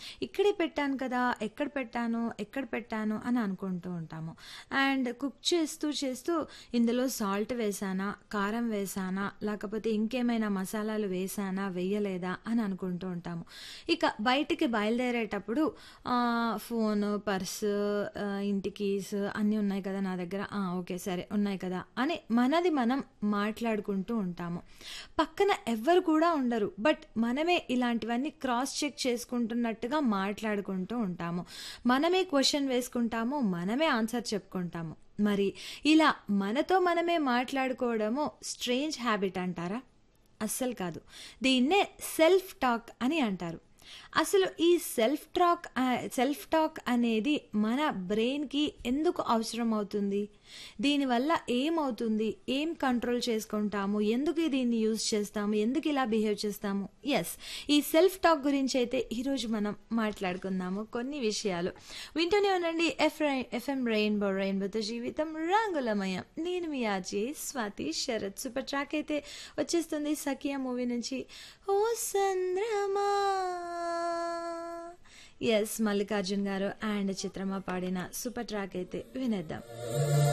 ఇక్కడే పెట్టాను కదా ఎక్కడ పెట్టాను ఎక్కడ పెట్టాను అని అనుకుంటూ ఉంటాము అండ్ కుక్ చేస్తూ చేస్తూ ఇందులో సాల్ట్ వేసానా కారం వేసానా లేకపోతే ఇంకేమైనా మసాలాలు వేసానా వేయలేదా అని అనుకుంటూ ఉంటాము ఇక బయటికి బయలుదేరేటప్పుడు ఫోన్ పర్స్ ఇంటి కీస్ అన్నీ ఉన్నాయి కదా నా దగ్గర "ఆ, ఓకే సరే ఉన్నాయి కదా అని మనది మనం మాట్లాడుకుంటూ ఉంటాము పక్కన ఎవ్వరు కూడా ఉండరు బట్ మనమే ఇలాంటివన్నీ క్రాస్ చెక్ చేసుకుంటున్నట్టుగా మాట్లాడుకుంటూ ఉంటాము మనమే క్వశ్చన్ వేసుకుంటాము మనమే ఆన్సర్ చెప్పుకుంటాము మరి ఇలా మనతో మనమే మాట్లాడుకోవడము స్ట్రేంజ్ హ్యాబిట్ అంటారా అస్సలు కాదు దీన్నే సెల్ఫ్ టాక్ అని అంటారు అసలు ఈ సెల్ఫ్ టాక్ సెల్ఫ్ టాక్ అనేది మన బ్రెయిన్కి ఎందుకు అవసరం అవుతుంది దీనివల్ల ఏమవుతుంది ఏం కంట్రోల్ చేసుకుంటాము ఎందుకు దీన్ని యూజ్ చేస్తాము ఎందుకు ఇలా బిహేవ్ చేస్తాము ఎస్ ఈ సెల్ఫ్ టాక్ గురించి అయితే ఈరోజు మనం మాట్లాడుకుందాము కొన్ని విషయాలు వింటూనే ఉండండి ఎఫ్ ఎఫ్ఎం రెయిన్బో రెయిన్బోతో జీవితం రంగులమయం నేను మీ RJ Swathi Sarath super track అయితే వచ్చేస్తుంది సఖియా మూవీ నుంచి ఓ సంద్రమా ఎస్ మల్లికార్జున్ గారు అండ్ చిత్రమ్మ పాడిన సూపర్ ట్రాక్ అయితే వినేద్దాం